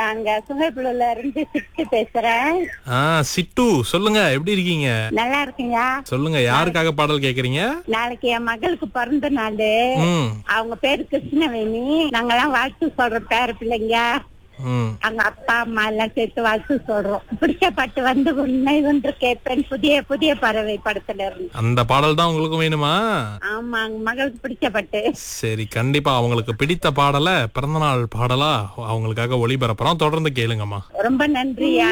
நாங்க சுங்கைப்புல இருந்து சிட்டு பேசுறேன் ஆ சிட்டு சொல்லுங்க எப்படி இருக்கீங்க நல்லா இருக்குங்க சொல்லுங்க யாருக்காக பாடல் கேக்குறீங்க நாளைக்கு என் மகளுக்கு பிறந்த நாள் ம் அவங்க பேரு கிருஷ்ணவேணி நாங்கெல்லாம் வாழ்த்து சொல்றோம் பேர பிள்ளைங்க ம் அவங்க அப்பா அம்மா எல்லாம் சேர்த்து வாழ்த்து சொல்றோம் பிடிச்ச பாட்டு வந்து உண்மை ஒன்று கேட்பேன் புதிய புதிய பறவை படத்துல இருந்து அந்த பாடல் தான் உங்களுக்கு வேணுமா ஆமா அவங்க மகளுக்கு பிடிச்ச பாட்டு சரி கண்டிப்பா அவங்களுக்கு பிடித்த பாடலை பிறந்தநாள் பாடலா அவங்களுக்காக ஒளிபரப்புறோம் தொடர்ந்து கேளுங்கம்மா ரொம்ப நன்றியா